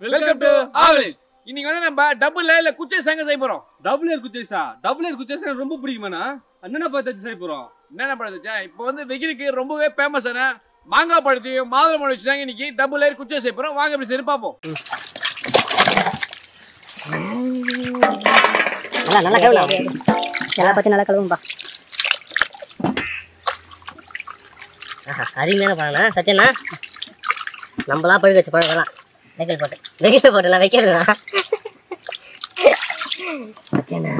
Welcome to average இன்னைக்கு வந்து நம்ம டபுள் லேல குச்சை சங்க செய்ய போறோம் டபுள் ஏர் குச்சேசா டபுள் ஏர் குச்சேசா எனக்கு ரொம்ப பிடிக்குமாண்ணா என்னென்ன பார்த்து செய்ய போறோம் என்னென்ன பழத்துச்சா இப்போ வந்து வெயிலுக்கு ரொம்பவே ஃபேமஸான மாங்காய் பழத்தையும் மாதுளை பழம் வச்சு தாங்க இன்னைக்கு டபுள் லேயர் குச்சை செய்ய போறோம் வாங்க இப்படி சரி பார்ப்போம் நல்லா நல்லா கழுவலாம் நல்லா பார்த்து நல்லா கழுவும்பா ஆஹா அருமையான பழம்ண்ணா சத்தியண்ணா நம்மளா பழுக்க வச்ச பழம் இதெல்லாம் வெயில் போட்டு வெயில் போட்டுலாம் வைக்கலாம் சத்தியண்ணா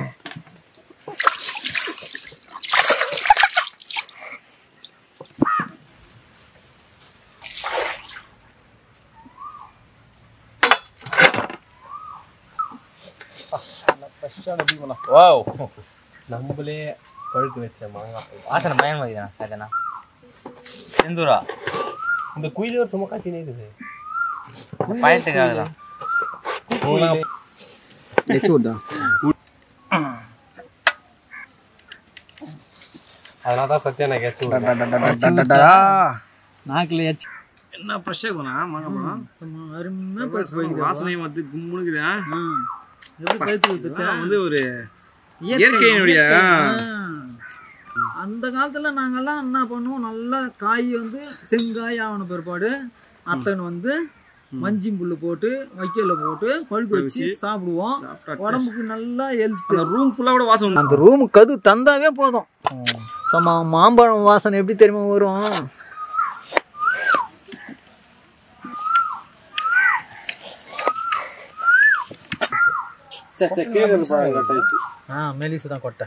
வாவ் நம்மளே பழுக்க வச்ச மாங்காய் வாசனை பயமா இருக்குதா அதனா செந்தூரா இந்த குயிலே ஒரு சும்மா காட்டினே இருக்குது பயத்துக்காக தான் அதனால தான் சத்யா நான் கேச்சு நாக்கில் ஏச்சு என்ன ஃப்ரெஷ்ஷாக இருக்குண்ணா மாங்காய் பழம் அருமையாக பழுத்து போய்க்குது வாசனையும் வந்து கும்முனுக்குதா எப்படி பழுத்து பத்தியா வந்து ஒரு இயற்கையினுடைய இயற்கையினுடைய, அந்த காலத்தில் நாங்கெல்லாம் என்ன பண்ணுவோம் நல்லா காய் வந்து செங்காய் ஆவண பிற்பாடு அத்தன் வந்து மஞ்சி புல்லு போட்டு வைக்கல போட்டு பழுக்க வச்சு சாப்பிடுவோம் உடம்புக்கு நல்லா ஹெல்த் அந்த ரூம் ஃபுல்லா கூட வாசம் அந்த ரூம் கது தந்தாவே போதும் சும்மா மாம்பழம் வாசனை எப்படி தெரியுமா வரும் ஆ மெலிசு தான் கொட்டை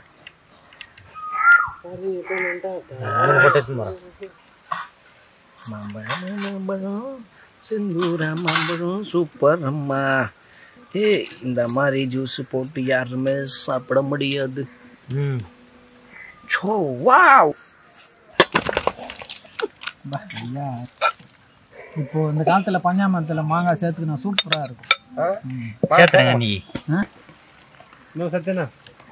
மாம்பழம் மாம்பழம் செந்தூர மாம்பழம் சூப்பர் அம்மா ஏ இந்த மாதிரி ஜூஸ் போட்டு யாருமே சாப்பிட முடியாது சோ வாவ் இப்போ இந்த காலத்துல பஞ்சாமரத்துல மாங்காய் சேர்த்துக்கினா சூப்பரா இருக்கும் சேர்த்துறேங்க நீ இன்னும் சத்யனா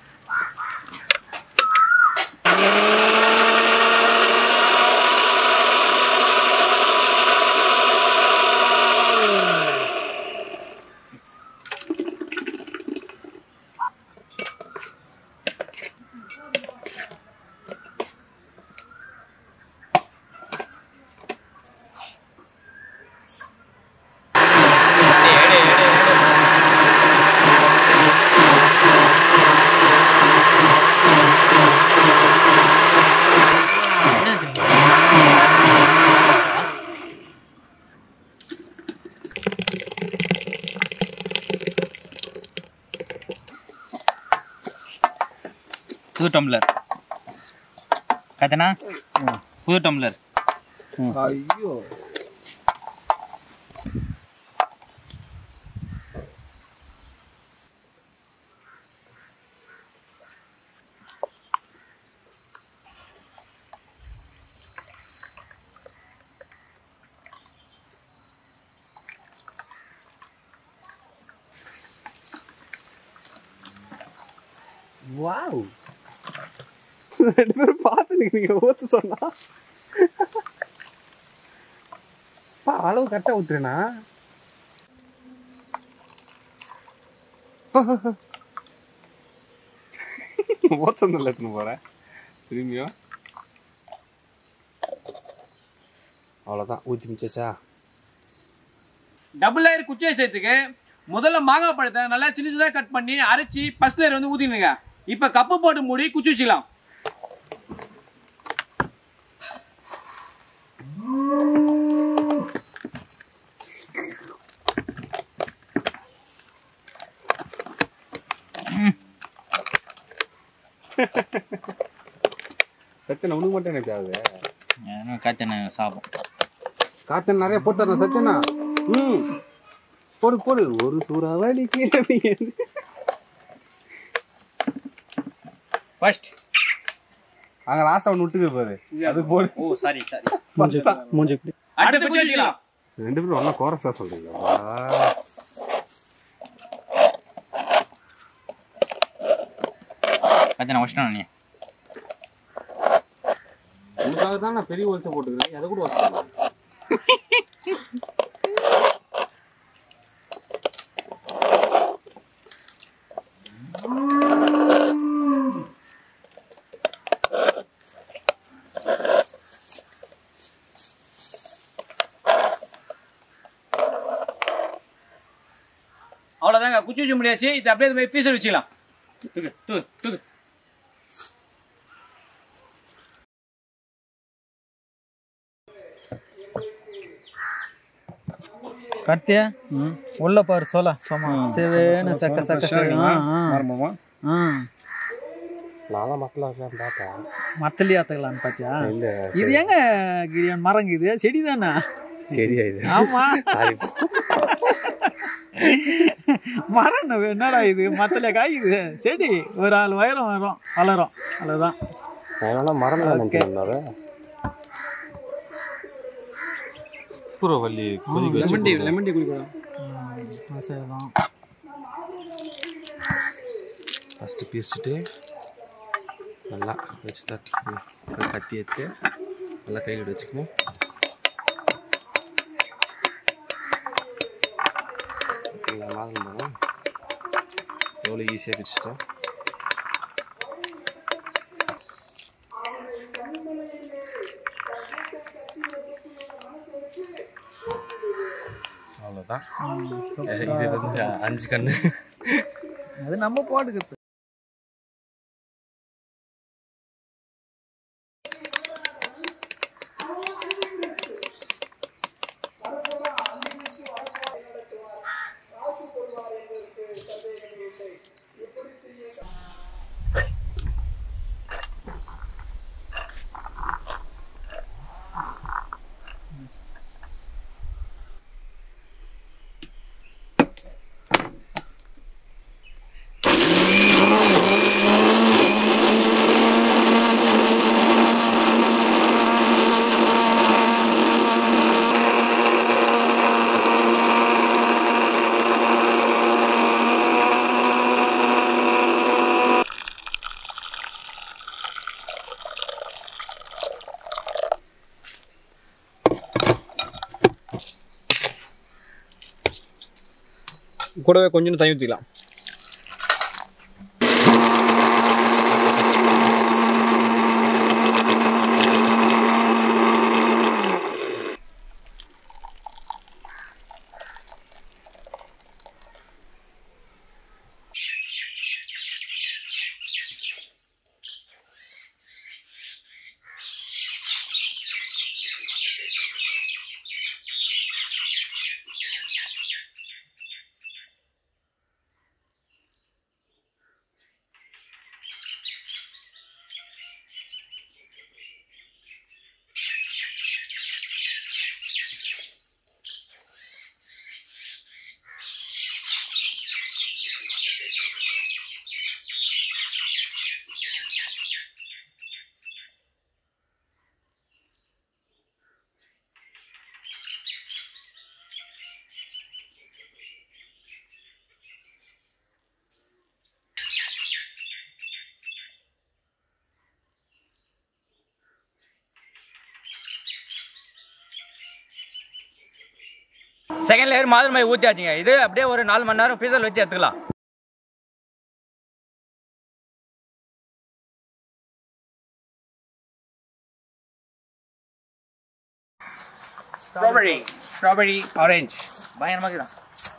புது டம்ளர் கத்தனா புது டம்ளர் ஐயோ வாவ் ரெண்டு பேரும் பார்த்து நீங்க ஊத்து சொன்னா பா அளவு கரெக்டா ஊத்துறேனா ஓத்தந்தில் எடுத்துன்னு போறேன் திரும்பியும் அவ்வளோதான் ஊற்றி மிச்சாச்சா டபுள் லேயர் குச்சை சேர்த்துக்கு முதல்ல மாங்காய் பழத்தை நல்லா சின்ன சின்னதாக கட் பண்ணி அரைச்சி ஃபர்ஸ்ட் லேயர் வந்து ஊற்றினுங்க இப்போ கப்பு போட்டு மூடி குச்சி வச்சுக்கலாம் சத்தியனா உனக்கு மட்டும் எனக்கு ஆகுது கத்தனை சாப்பிடும் காத்தன் நிறைய போட்டுறேன் சத்தியனா ம் போடு போடு ஒரு சூறாவளி கீழே ஃபர்ஸ்ட் அங்க லாஸ்டா ஒன்று விட்டுக்கு பாரு அது போடு ஓ சாரி சாரி மூஞ்சி அடுத்து குச்சி வச்சுக்கலாம் ரெண்டு பேரும் ஒன்றா கோரஸா சொல்றீங்க கத்தனை வச்சிட்டேன் நீ உனக்காக தான் நான் பெரிய ஒலிச்ச போட்டுக்கிறேன் அதை கூட வச்சுக்கலாம் அவ்வளவுதாங்க குச்சி வச்சு முடியாச்சு இது அப்படியே போய் பீசல் வச்சுக்கலாம் தூக்கு தூக்கு தூக்கு கத்தியா உள்ள பாரு சொல்ல சும்மா சிவேன்னு சக்க சக்க சக்க ஆரம்பமா ஆ நான் பார்த்தேன் மத்தலி ஆத்துக்கலான்னு பாத்தியா இல்ல இது எங்க கிரியான் மரங்க இது செடி தானே சரியா இது ஆமா சாரி மரம் என்ன என்னடா இது மத்தல காய்க்குது செடி ஒரு ஆள் உயரம் வரும் வளரும் அவ்வளவுதான் நான் வேணா மரம் தான் நினைச்சேன் சூறவல்லி கொதிக்க வச்சு லெமன் டீ லெமன் டீ குடிக்கலாம் ம், சரிதான் ஃபஸ்ட்டு பீசிட்டு நல்லா வச்சு தட்டி அப்புறம் கத்தி எடுத்து நல்லா கையில் வச்சுக்கணும் நல்லா மாதிரி போகணும் எவ்வளோ ஈஸியாக பிடிச்சிட்டேன் அவ்வளோதான் இது வந்து அஞ்சு கண்ணு அது நம்ம போட்டுக்கிறது கூடவே கொஞ்சம் தண்ணி ஊற்றிக்கலாம் செகண்ட் லேயர் மாதிரி மாதிரி ஊற்றியாச்சுங்க இது அப்படியே ஒரு நாலு மணி நேரம் ஃப்ரீசர் வச்சு எடுத்துக்கலாம் ஸ்ட்ராபெரி ஸ்ட்ராபெரி ஆரஞ்சு பயங்கரமாக இருக்குதான்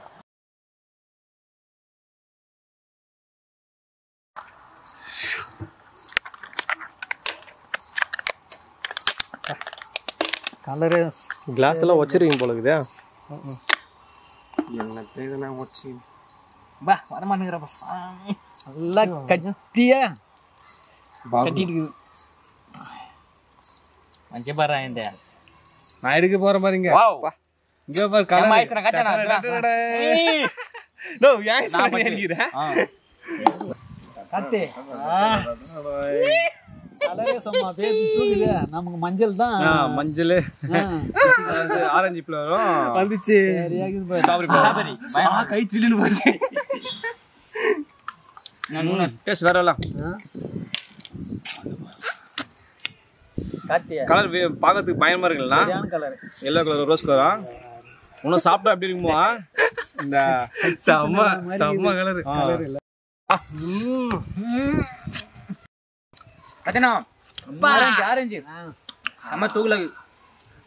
கலரு கிளாஸ் எல்லாம் வச்சிருக்கீங்க போல இருக்குதே என்ன தேவைன்னா வச்சு பா வரமாட்டேங்கிறப்ப நல்லா கட்டியா கட்டிட்டு இருக்குது மஞ்சள் பாரு இந்த நான் எடுக்க போற மாதிரிங்க வாவ் இங்க பாரு நம்ம கலர் ஆயிடுச்சு, நான் காட்டுறேன், நான் நோ ஏன் சொல்றீங்க கட்டு கலரே சும்மா பேர் தூக்குது நமக்கு மஞ்சள் தான் மஞ்சள் ஆ, ஆரஞ்சு ஃப்ளவரும் வந்துச்சு சரியா இருக்குது பாரு. ஸ்ட்ராபெரி கை சில்லுன்னு போச்சு டேஸ்ட் வேற எல்லாம் காத்தியா கலர் பார்க்கறதுக்கு பயமா இருக்குல்ல சரியான கலர் எல்லோ கலர் ரோஸ் கலரா இன்னும் சாப்பிட்டா எப்படி இருக்குமோ இந்த செம்ம செம்ம கலர் கலர் இல்ல கத்தனா ஆரஞ்சு ஆரஞ்சு நம்ம தூக்கல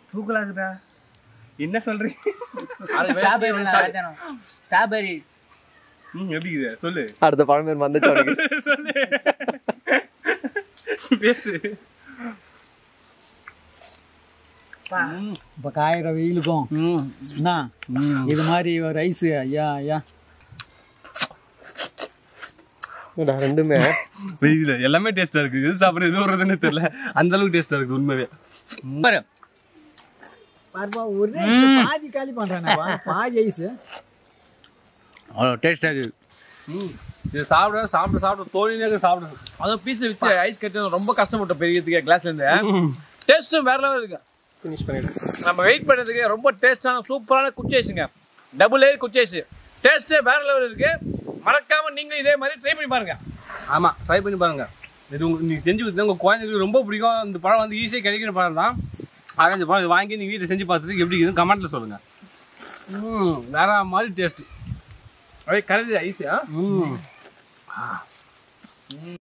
தூக்கலாகுதா என்ன சொல்றீங்க ஸ்ட்ராபெரி ஸ்ட்ராபெரி ம் எப்படி இது சொல்லு அடுத்த பழம் பேர் வந்துச்சு அவனுக்கு சொல்லு பேசு இப்போ காயிற வெயிலுக்கும் என்ன இது மாதிரி ரைஸ் ஐயா ஐயா என்னடா, ரெண்டுமே வெயில எல்லாமே டேஸ்டா இருக்கு எது சாப்பிடுறது எது வர்றதுன்னு தெரியல அந்த அளவுக்கு டேஸ்டா இருக்கு உண்மையாவே பாரு பாருப்பா ஒரே பாதி காலி பண்றானே பாதி ஐஸ் அவ்வளோ டேஸ்டாக இருக்குது ம் இது சாப்பிட சாப்பிட சாப்பிட தோழினே சாப்பிடுது அதுவும் பீஸ் வச்சு ஐஸ் கட்டி ரொம்ப கஷ்டப்பட்டோம் பெரியதுக்கு கிளாஸ்ல இருந்து டேஸ்ட்டும் வேற லெவல் இருக்கு ஃபினிஷ் பண்ணிடு நம்ம வெயிட் பண்ணதுக்கு ரொம்ப டேஸ்டான சூப்பரான குச்சேஸுங்க டபுள் ஏர் குச்சேஸ் டேஸ்ட்டே வேற லெவல் இருக்கு மறக்காம நீங்களும் இதே மாதிரி ட்ரை பண்ணி பாருங்க ஆமா ட்ரை பண்ணி பாருங்க இது உங்க நீங்க செஞ்சு கொடுத்தா உங்க குழந்தைங்களுக்கு ரொம்ப பிடிக்கும் இந்த பழம் வந்து ஈஸியாக கிடைக்கிற பழம் தான் ஆனால் இந்த பழம் இது வாங்கி நீங்க வீட்டில் செஞ்சு பார்த்துட்டு எப்படி இருக்குன்னு கமெண்ட்ல சொல்லுங்க ம் வேற மாதிரி டேஸ்ட் அப்படியே கரைஞ்சி ஐஸா ம்